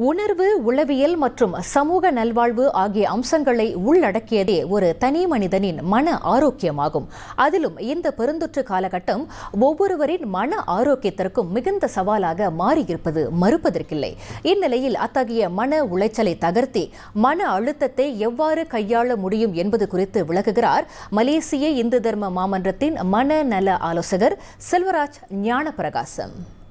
உணர்வு உளவியல் மற்றும் சமூக நல்வாழ்வு ஆகிய அம்சங்களை உள்ளடக்கியதே ஒரு தனி மனிதனின் மன ஆரோக்கியமாகும் அதிலும் இந்த பெருந்தொற்று காலகட்டம் ஒவ்வொருவரின் மன ஆரோக்கியத்திற்கும் மிகுந்த சவாலாக மாறியிருப்பது மறுப்பதற்கில்லை இந்நிலையில் அத்தகைய மன உளைச்சலை தகர்த்தி மன அழுத்தத்தை எவ்வாறு கையாள முடியும் என்பது குறித்து விளக்குகிறார் மலேசிய இந்து தர்ம மாமன்றத்தின் மனநல ஆலோசகர் செல்வராஜ் ஞானப்பிரகாசம்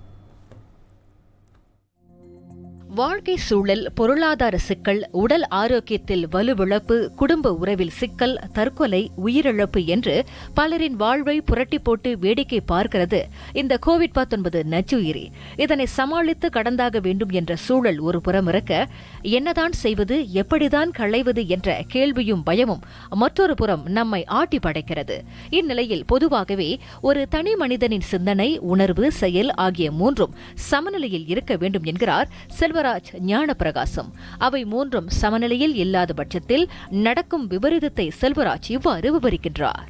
வாழ்க்கை சூழல் பொருளாதார சிக்கல் உடல் ஆரோக்கியத்தில் வலுவிழப்பு குடும்ப உறவில் சிக்கல் தற்கொலை உயிரிழப்பு என்று பலரின் வாழ்வை புரட்டி போட்டு வேடிக்கை பார்க்கிறது இந்த கோவிட் 19 நச்சுயிரி இதனை சமாளித்து கடந்தாக வேண்டும் என்ற சூழல் ஒரு புறம் இருக்க என்னதான் செய்வது எப்படிதான் களைவது என்ற கேள்வியும் பயமும் மற்றொரு புறம் நம்மை ஆட்டி படைக்கிறது இந்நிலையில் பொதுவாகவே ஒரு தனி மனிதனின் சிந்தனை உணர்வு செயல் ஆகிய மூன்றும் சமநிலையில் இருக்க வேண்டும் என்கிறார் செல்வராஜ் ஞானப்பிரகாசம் அவை மூன்றும் சமநிலையில் இல்லாத பட்சத்தில் நடக்கும் விபரீதத்தை செல்வராஜ் இவ்வாறு விவரிக்கின்றார்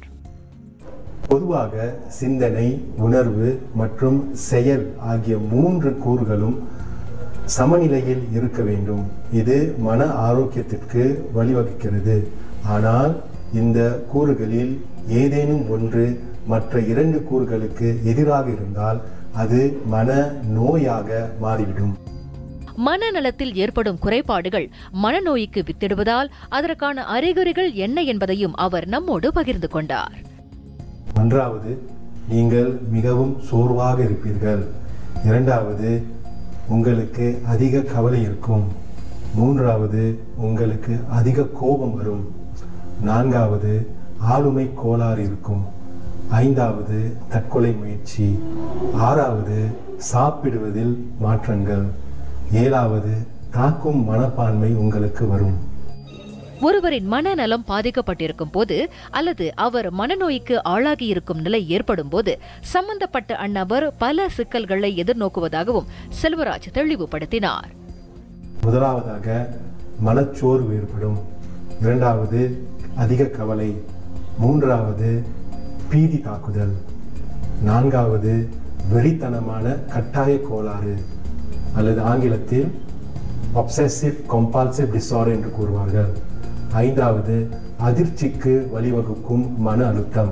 பொதுவாக சிந்தனை உணர்வு மற்றும் செயல் ஆகிய மூன்று கூறுகளும் சமநிலையில் இருக்க வேண்டும் இது மன ஆரோக்கியத்திற்கு வழிவகுக்கிறது ஆனால் இந்த கூறுகளில் ஏதேனும் ஒன்று மற்ற இரண்டு கூறுகளுக்கு எதிராக இருந்தால் அது மன நோயாக மாறிவிடும் மனநலத்தில் ஏற்படும் குறைபாடுகள் மனநோய்க்கு வித்திடுவதால் அதற்கான அறிகுறிகள் என்ன என்பதையும் அவர் நம்மோடு பகிர்ந்து கொண்டார் ஒன்றாவது நீங்கள் மிகவும் சோர்வாக இருப்பீர்கள் இரண்டாவது உங்களுக்கு அதிக கவலை இருக்கும் மூன்றாவது உங்களுக்கு அதிக கோபம் வரும் நான்காவது ஆளுமை கோளாறு இருக்கும் ஐந்தாவது தற்கொலை முயற்சி ஆறாவது சாப்பிடுவதில் மாற்றங்கள் ஏழாவது தாக்கும் மனப்பான்மை உங்களுக்கு வரும் ஒருவரின் மனநலம் பாதிக்கப்பட்டிருக்கும் போது அல்லது அவர் மனநோய்க்கு ஆளாகியிருக்கும் நிலை ஏற்படும் போது சம்பந்தப்பட்ட அந்நபர் பல சிக்கல்களை எதிர்நோக்குவதாகவும் செல்வராஜ் தெளிவுபடுத்தினார் முதலாவதாக மனச்சோர்வு ஏற்படும் இரண்டாவது அதிக கவலை மூன்றாவது பீதி தாக்குதல் நான்காவது வெறித்தனமான கட்டாய கோளாறு அல்லது ஆங்கிலத்தில் obsessive compulsive disorder என்று கூறுவார்கள் ஐந்தாவது அதிர்ச்சிக்கு வழிவகுக்கும் மன அழுத்தம்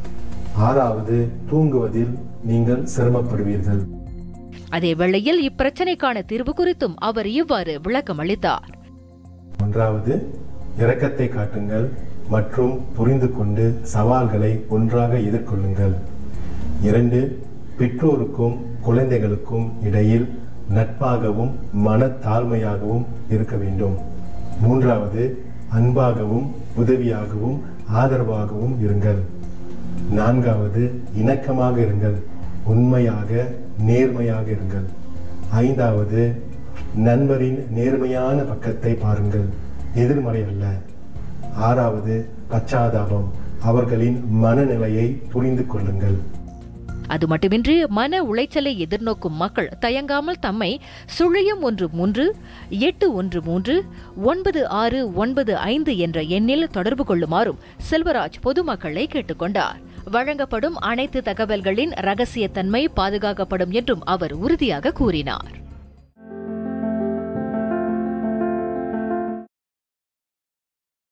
ஆறாவது தூங்குவதில் நீங்கள் சிரமப்படுவீர்கள் அதே வேளையில் இப்பிரச்சனைக்கான தீர்வு குறித்தும் அவர் இவ்வாறு விளக்கம் அளித்தார் ஒன்றாவது இரக்கத்தை காட்டுங்கள் மற்றும் புரிந்து கொண்டு சவால்களை ஒன்றாக எதிர்கொள்ளுங்கள் இரண்டு பெற்றோருக்கும் குழந்தைகளுக்கும் இடையில் நட்பாகவும் மனத்தாழ்மையாகவும் இருக்க வேண்டும் மூன்றாவது அன்பாகவும் உதவியாகவும் ஆதரவாகவும் இருங்கள் நான்காவது இணக்கமாக இருங்கள் உண்மையாக நேர்மையாக இருங்கள் ஐந்தாவது நண்பரின் நேர்மையான பக்கத்தை பாருங்கள் எதிர்மறை அல்ல ஆறாவது பச்சாதாபம் அவர்களின் மனநிலையை புரிந்து கொள்ளுங்கள் அது மட்டுமின்றி மன உளைச்சலை எதிர்நோக்கும் மக்கள் தயங்காமல் தம்மை சுழியம் ஒன்று மூன்று எட்டு ஒன்று மூன்று ஒன்பது ஆறு ஒன்பது ஐந்து என்ற எண்ணில் தொடர்பு கொள்ளுமாறும் செல்வராஜ் பொதுமக்களை கேட்டுக்கொண்டார் வழங்கப்படும் அனைத்து தகவல்களின் ரகசியத்தன்மை பாதுகாக்கப்படும் என்றும் அவர் உறுதியாக கூறினார்